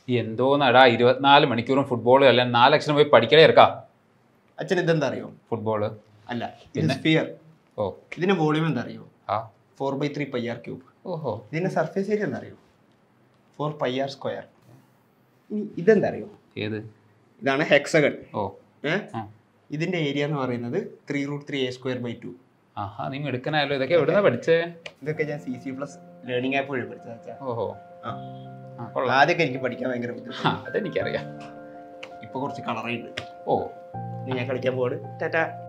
എന്തോന്നടാ ഇരുപത്തിനാല് മണിക്കൂറും ഫുട്ബോൾ അല്ല നാല് ലക്ഷം പോയി പഠിക്കലേ ഇറക്കാം അച്ഛൻ ഇതെന്താ അറിയോ ഫുട്ബോള് അല്ല ഇത് സ്ഫിയർ ഓ ഇതിന്റെ വോളിയം എന്താ അറിയോ ആ four by three pi r cube ഓഹോ ഇതിന്റെ സർഫേസ് ഏരിയ എന്താ അറിയോ ഫോർ പൈ ആർ സ്ക്വയർ ഇനി ഇതെന്താ അറിയോ ഏത് ഇതാണ് ഹെക്സഗൺ ഓ ഏ ആ. ഇതിന്റെ ഏരിയ എന്ന് പറയുന്നത് three root three a square by two ആഹാ നീ എടുക്കണല്ലോ ഇതൊക്കെ എവിടുന്നാ പഠിച്ചേ ഇതൊക്കെ ഞാൻ C C plus learning app വഴി പഠിച്ചത് അച്ഛാ. ഓഹോ ആ. ആ കൊള്ളാം ആദ്യമൊക്കെ എനിക്ക് പഠിക്കാൻ ഭയങ്കര ബുദ്ധിമുട്ട് ആ അതെനിക്കറിയാം ഇപ്പൊ കുറച്ച് കളറായിട്ട് ഓ ഇനി ഞാൻ കളിക്കാൻ പോവാണ് ടാറ്റാ